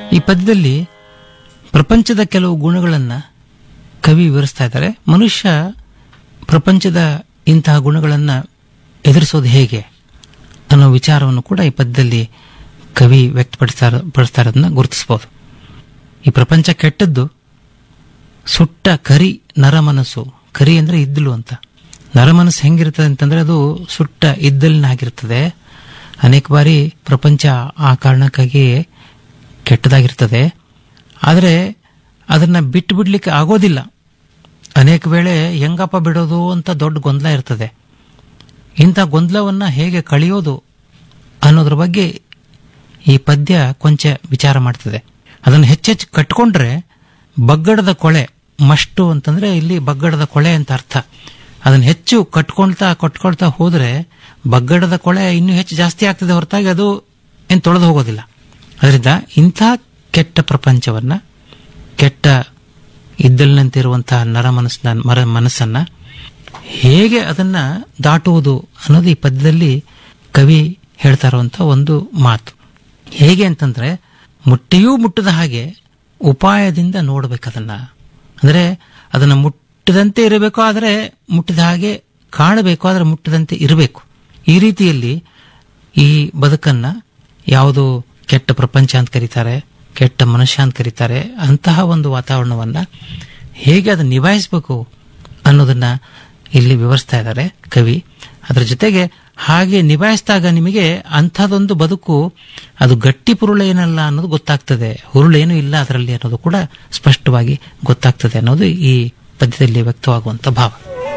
ಈ ಪದ್ಯದಲ್ಲಿ ಪ್ರಪಂಚದ ಕೆಲವು ಗುಣಗಳನ್ನು ಕವಿ ವಿವರಿಸ್ತಾ ಇದ್ದಾರೆ ಮನುಷ್ಯ ಪ್ರಪಂಚದ ಇಂತಹ ಗುಣಗಳನ್ನು ಎದುರಿಸೋದು ಹೇಗೆ ಅನ್ನೋ ವಿಚಾರವನ್ನು ಕೂಡ ಈ ಪದ್ಯದಲ್ಲಿ ಕವಿ ವ್ಯಕ್ತಪಡಿಸ್ತಾ ಪಡಿಸ್ತಾ ಇರೋದನ್ನ ಗುರುತಿಸಬಹುದು ಈ ಪ್ರಪಂಚ ಕೆಟ್ಟದ್ದು ಸುಟ್ಟ ಕರಿ ನರಮನಸ್ಸು ಕರಿ ಅಂದ್ರೆ ಇದ್ದಲು ಅಂತ ನರಮನಸ್ಸು ಹೆಂಗಿರ್ತದೆ ಅಂತಂದ್ರೆ ಅದು ಸುಟ್ಟ ಇದ್ದಲಿನಾಗಿರ್ತದೆ ಅನೇಕ ಬಾರಿ ಪ್ರಪಂಚ ಆ ಕಾರಣಕ್ಕಾಗಿ ಕೆಟ್ಟದಾಗಿರ್ತದೆ ಆದರೆ ಅದನ್ನ ಬಿಟ್ಟು ಬಿಡ್ಲಿಕ್ಕೆ ಆಗೋದಿಲ್ಲ ಅನೇಕ ವೇಳೆ ಹೆಂಗಪ್ಪ ಬಿಡೋದು ಅಂತ ದೊಡ್ಡ ಗೊಂದಲ ಇರ್ತದೆ ಇಂಥ ಗೊಂದಲವನ್ನ ಹೇಗೆ ಕಳೆಯೋದು ಅನ್ನೋದ್ರ ಬಗ್ಗೆ ಈ ಪದ್ಯ ಕೊಂಚ ವಿಚಾರ ಮಾಡ್ತದೆ ಅದನ್ನು ಹೆಚ್ಚೆಚ್ಚು ಕಟ್ಕೊಂಡ್ರೆ ಬಗ್ಗಡದ ಕೊಳೆ ಮಷ್ಟು ಅಂತಂದ್ರೆ ಇಲ್ಲಿ ಬಗ್ಗಡದ ಕೊಳೆ ಅಂತ ಅರ್ಥ ಅದನ್ನ ಹೆಚ್ಚು ಕಟ್ಕೊಳ್ತಾ ಕಟ್ಕೊಳ್ತಾ ಹೋದ್ರೆ ಬಗ್ಗಡದ ಕೊಳೆ ಇನ್ನೂ ಹೆಚ್ಚು ಜಾಸ್ತಿ ಆಗ್ತದೆ ಹೊರತಾಗಿ ಅದು ಏನು ತೊಳೆದು ಹೋಗೋದಿಲ್ಲ ಅದರಿಂದ ಇಂಥ ಕೆಟ್ಟ ಪ್ರಪಂಚವನ್ನ ಕೆಟ್ಟ ಇದ್ದಲಿನಂತಿರುವಂತಹ ನರ ಮನಸ್ಸನ್ನ ಮರ ಮನಸ್ಸನ್ನ ಹೇಗೆ ಅದನ್ನ ದಾಟುವುದು ಅನ್ನೋದು ಈ ಪದ್ಯದಲ್ಲಿ ಕವಿ ಹೇಳ್ತಾ ಇರುವಂತ ಒಂದು ಮಾತು ಹೇಗೆ ಅಂತಂದ್ರೆ ಮುಟ್ಟಿಯೂ ಮುಟ್ಟದ ಹಾಗೆ ಉಪಾಯದಿಂದ ನೋಡ್ಬೇಕು ಅದನ್ನ ಅಂದ್ರೆ ಅದನ್ನ ಮುಟ್ಟದಂತೆ ಇರಬೇಕು ಆದರೆ ಮುಟ್ಟಿದ ಹಾಗೆ ಕಾಣಬೇಕು ಆದರೆ ಮುಟ್ಟದಂತೆ ಇರಬೇಕು ಈ ರೀತಿಯಲ್ಲಿ ಈ ಬದುಕನ್ನ ಯಾವುದು ಕೆಟ್ಟ ಪ್ರಪಂಚ ಅಂತ ಕರೀತಾರೆ ಕೆಟ್ಟ ಮನುಷ್ಯ ಅಂತ ಕರೀತಾರೆ ಅಂತಹ ಒಂದು ವಾತಾವರಣವನ್ನ ಹೇಗೆ ಅದನ್ನ ನಿಭಾಯಿಸಬೇಕು ಅನ್ನೋದನ್ನ ಇಲ್ಲಿ ವಿವರಿಸ್ತಾ ಇದ್ದಾರೆ ಕವಿ ಅದರ ಜೊತೆಗೆ ಹಾಗೆ ನಿಭಾಯಿಸಿದಾಗ ನಿಮಗೆ ಅಂಥದೊಂದು ಬದುಕು ಅದು ಗಟ್ಟಿ ಪುರುಳೇನಲ್ಲ ಅನ್ನೋದು ಗೊತ್ತಾಗ್ತದೆ ಹುರುಳೇನು ಇಲ್ಲ ಅದರಲ್ಲಿ ಅನ್ನೋದು ಕೂಡ ಸ್ಪಷ್ಟವಾಗಿ ಗೊತ್ತಾಗ್ತದೆ ಅನ್ನೋದು ಈ ಪದ್ಯದಲ್ಲಿ ವ್ಯಕ್ತವಾಗುವಂತ ಭಾವ